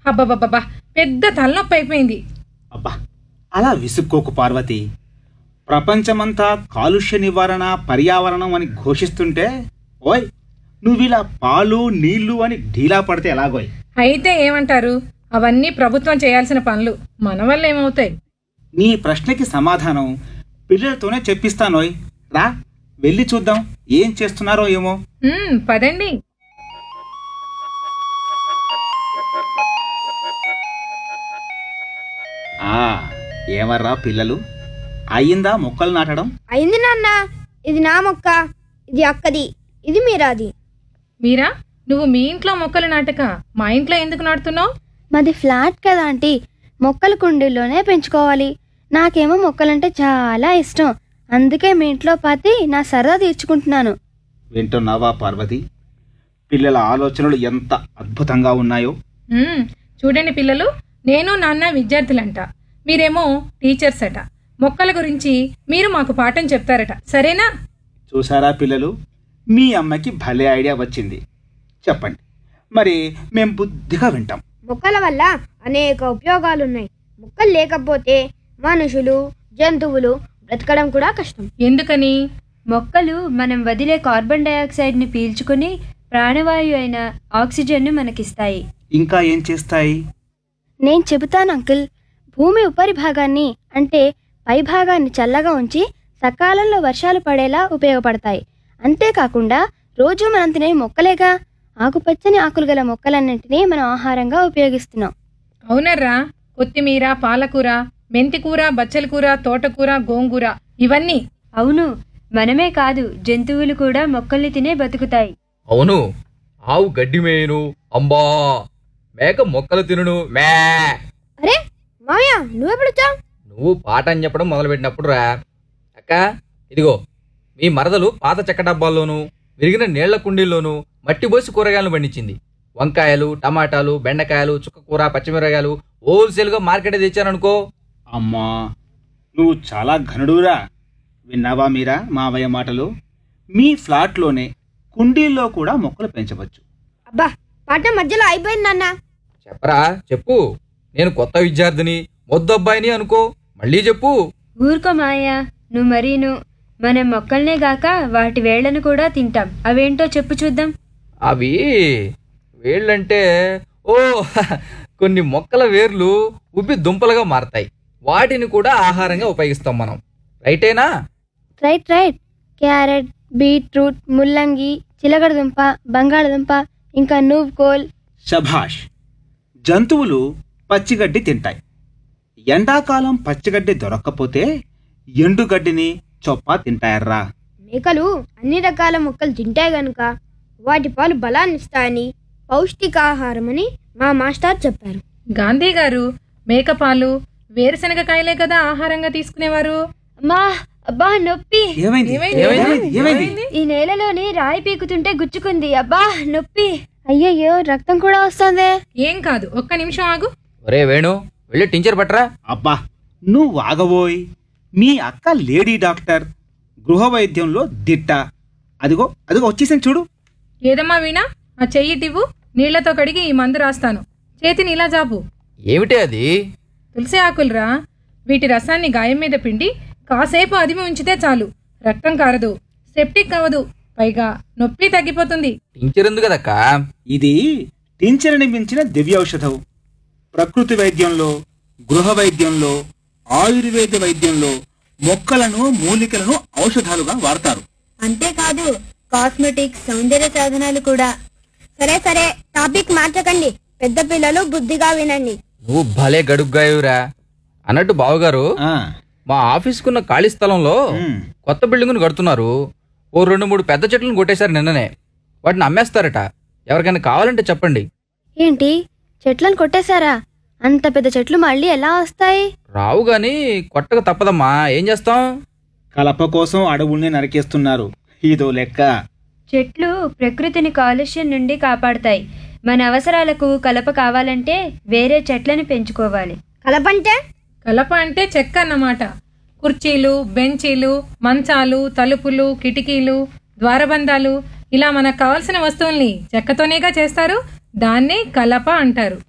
అబ్బబ్బబ్బా పెద్ద తలనొప్పి అయిపోయింది అబ్బా అలా విసుక్కోకు పార్వతి ప్రపంచమంతా కాలుష్య నివారణ పర్యావరణం అని ఘోషిస్తుంటే ఓయ్ నువ్విలా పాలు నీళ్లు అని ఢీలా పడితే ఎలాగోయ్ అయితే ఏమంటారు అవన్నీ ప్రభుత్వం చేయాల్సిన పనులు మన వల్ల ఏమవుతాయి నీ ప్రశ్నకి సమాధానం పిల్లలతోనే చెప్పిస్తానోయ్ రా వెళ్ళి చూద్దాం ఏం చేస్తున్నారో ఏమో ఉమ్, పదండి ఆ ఏమర్రా పిల్లలు అయ్యిందా మొక్కలు నాటడం అయింది నాన్న ఇది నా మొక్క ఇది అక్కది ఇది మీరాది మీరా నువ్వు మీ ఇంట్లో మొక్కలు నాటక మా ఇంట్లో ఎందుకు నాటుతున్నావు మాది ఫ్లాట్ కదా ఆంటీ మొక్కలు కుండీల్లోనే పెంచుకోవాలి నాకేమో మొక్కలంటే చాలా ఇష్టం అందుకే మీ ఇంట్లో పాతి నా సరదా తీర్చుకుంటున్నాను వింటున్నావా పార్వతి పిల్లల ఆలోచనలు ఎంత అద్భుతంగా ఉన్నాయో ఉమ్, చూడండి పిల్లలు నేను నాన్న విద్యార్థులంట మీరేమో టీచర్స్ అట మొక్కల గురించి మీరు మాకు పాఠం చెప్తారట సరేనా చూసారా పిల్లలు మీ అమ్మకి భలే ఐడియా వచ్చింది చెప్పండి మరి మేం బుద్ధిగా వింటాం మొక్కల వల్ల అనేక ఉపయోగాలున్నాయి మొక్కలు లేకపోతే మనుషులు జంతువులు బ్రతకడం కూడా కష్టం ఎందుకని మొక్కలు మనం వదిలే కార్బన్ డయాక్సైడ్ని పీల్చుకుని ప్రాణవాయువు అయిన ఆక్సిజన్ను మనకిస్తాయి ఇంకా ఏం చేస్తాయి నేను చెబుతాను అంకుల్ భూమి ఉపరి భాగాన్ని అంటే పై భాగాన్ని చల్లగా ఉంచి సకాలంలో వర్షాలు పడేలా ఉపయోగపడతాయి అంతేకాకుండా రోజు మనం తినే మొక్కలేగా ఆకుపచ్చని ఆకులు గల మొక్కలన్నింటినీ మనం ఆహారంగా ఉపయోగిస్తున్నాం అవునర్రా కొత్తిమీర పాలకూర మెంతికూర బచ్చల కూర తోటకూర గోంగూర ఇవన్నీ అవును మనమే కాదు జంతువులు కూడా మొక్కల్ని తినే బతుకుతాయి అవును ఆవు గడ్డి మేయును అంబా మేక మొక్కలు తినును మే అరే మామయ్య నువ్వెప్పుడు వచ్చావు నువ్వు పాఠం చెప్పడం మొదలుపెట్టినప్పుడు రా అక్క ఇదిగో మీ మరదలు పాత చెక్క డబ్బాల్లోనూ విరిగిన నీళ్ల కుండీల్లోనూ మట్టి పోసి కూరగాయలను పండించింది వంకాయలు టమాటాలు బెండకాయలు చుక్కకూర పచ్చిమిరకాయలు హోల్సేల్గా మార్కెట్ తెచ్చాననుకో అమ్మా నువ్వు చాలా ఘనుడురా విన్నావా మీరా మావయ్య మాటలు మీ ఫ్లాట్లోనే కుండీల్లో కూడా మొక్కలు పెంచవచ్చు అబ్బా పాఠం మధ్యలో అయిపోయింది నాన్న చెప్పరా చెప్పు నేను కొత్త విద్యార్థిని మొద్దబ్బాయిని అనుకో మళ్ళీ చెప్పు ఊరుకో మాయా నువ్వు మరీను మనం మొక్కల్నే గాక వాటి వేళ్లను కూడా తింటాం అవేంటో చెప్పు చూద్దాం అవి వేళ్ళంటే ఓ కొన్ని మొక్కల వేర్లు ఉబ్బి దుంపలుగా మారతాయి వాటిని కూడా ఆహారంగా ఉపయోగిస్తాం మనం రైటేనా రైట్ రైట్ క్యారెట్ బీట్రూట్ ముల్లంగి చిలకడదుంప బంగాళదుంప ఇంకా నువ్వు కోల్ శభాష్ జంతువులు పచ్చిగడ్డి తింటాయి ఎండాకాలం పచ్చిగడ్డి దొరక్కపోతే ఎండుగడ్డిని చొప్ప తింటాయర్రా మేకలు అన్ని రకాల మొక్కలు తింటాయి గనుక వాటి పాలు బలాన్ని ఇస్తాయని పౌష్టికాహారమని మా మాస్టర్ చెప్పారు గాంధీ గారు మేకపాలు వేరుశనగ కాయలే కదా ఆహారంగా తీసుకునేవారు అమ్మా అబ్బా నొప్పి ఏమైంది ఏమైంది? ఏమైంది ఏమైంది ఈ నేలలోని రాయి పీకుతుంటే గుచ్చుకుంది అబ్బా నొప్పి అయ్యయ్యో రక్తం కూడా వస్తుంది ఏం కాదు ఒక్క నిమిషం ఆగు ఒరే వేణు వెళ్ళి టించర్ పట్టరా అబ్బా నువ్వు ఆగబోయ్ మీ అక్క లేడీ డాక్టర్ గృహ వైద్యంలో దిట్ట అదిగో అదిగో వచ్చేసాను చూడు ఏదమ్మా వీణా ఆ చెయ్యి దివ్వు నీళ్లతో కడిగి ఈ మందు రాస్తాను చేతిని ఇలా జాపు ఏమిటే అది తులసి ఆకులరా వీటి రసాన్ని గాయం మీద పిండి కాసేపు అదిమి ఉంచితే చాలు రక్తం కారదు సెప్టిక్ అవ్వదు పైగా నొప్పి తగ్గిపోతుంది టించర్ ఉంది కదక్క ఇది టించరని మించిన దివ్యౌషధం ప్రకృతి వైద్యంలో గృహ వైద్యంలో ఆయుర్వేద వైద్యంలో మొక్కలను మూలికలను ఔషధాలుగా వాడతారు అంతేకాదు కాస్మెటిక్స్ సౌందర్య సాధనాలు కూడా సరే సరే టాపిక్ మార్చకండి పెద్ద పిల్లలు బుద్ధిగా వినండి నువ్వు భలే గడుగ్గాయురా అన్నట్టు బావగారు ఆ, మా ఆఫీస్కున్న ఖాళీ స్థలంలో ఉమ్, కొత్త బిల్డింగ్ను కడుతున్నారు ఓ రెండు మూడు పెద్ద చెట్లను కొట్టేశారు నిన్ననే వాటిని అమ్మేస్తారట ఎవరికైనా కావాలంటే చెప్పండి ఏంటి చెట్లను కొట్టేశారా అంత పెద్ద చెట్లు మళ్ళీ ఎలా వస్తాయి రావు గాని కొట్టక తప్పదమ్మా ఏం చేస్తాం కలప కోసం అడవుల్ని నరికేస్తున్నారు ఇదో లెక్క చెట్లు ప్రకృతిని కాలుష్యం నుండి కాపాడతాయి మన అవసరాలకు కలప కావాలంటే వేరే చెట్లను పెంచుకోవాలి కలపంటే కలప అంటే చెక్క అన్నమాట కుర్చీలు బెంచీలు మంచాలు తలుపులు కిటికీలు ద్వారబంధాలు ఇలా మనకు కావాల్సిన వస్తువుల్ని చెక్కతోనేగా చేస్తారు దాన్నే కలప అంటారు